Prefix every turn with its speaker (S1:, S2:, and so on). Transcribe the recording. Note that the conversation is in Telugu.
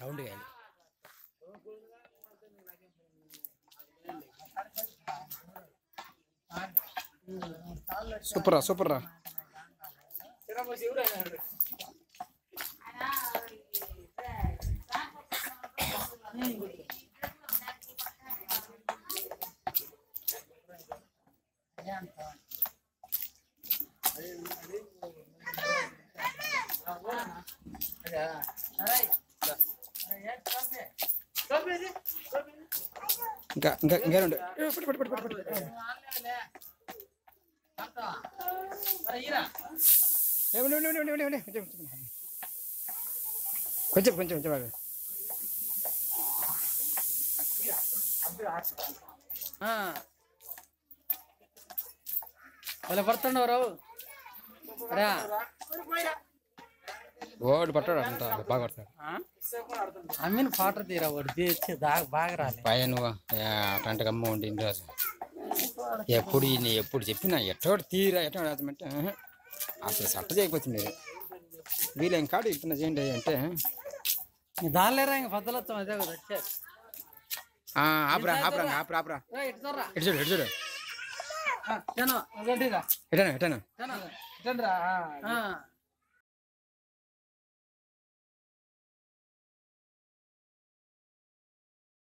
S1: రౌండ్ వేయాలి
S2: సూపర్ రా సూపర్ రా ఇంకా ఇంకా ఇంకా రెండు ఏ, పట్టు, పట్టు, పట్టు, పట్టు, పట్టు. ఏ, ఉండు, ఉండు, ఉండు, ఉండు, ఉండు, ఉండు. కొంచెం కొంచెం కొంచెం కొంచెం బాగా
S1: వాళ్ళ పడుతుండవు రావు రా
S2: ఓడి పట్టాడు అంత బాగా పడతాడు
S1: అమ్మిన పాట తీరా వాడు తీర్చి దాకా బాగా రాలే
S2: పైన నువ్వు అట్లాంటి అమ్మ ఉండింది రాజు ఎప్పుడు ఈయన ఎప్పుడు చెప్పినా ఎట్టోటి తీరా ఎట్టో రాజమంటే ఆహా. అసలు సట్ట చేయకపోతుంది వీళ్ళేం కాడు ఇట్లా చేయండి అంటే
S1: దానిలేరా ఇంక పద్దలత్వం అదే కదా వచ్చారు
S2: ఆ, ఆపురా ఆపురా ఆపురా ఆపురా
S1: రా, ఇటు చూడరా.
S2: ఇటు చూడు ఇటు చూడు
S1: ఆ, తిను. అదేంటిరా?
S2: ఎటాను ఎటాను
S1: తిను.
S3: ఇటండ్రా
S1: ఆ.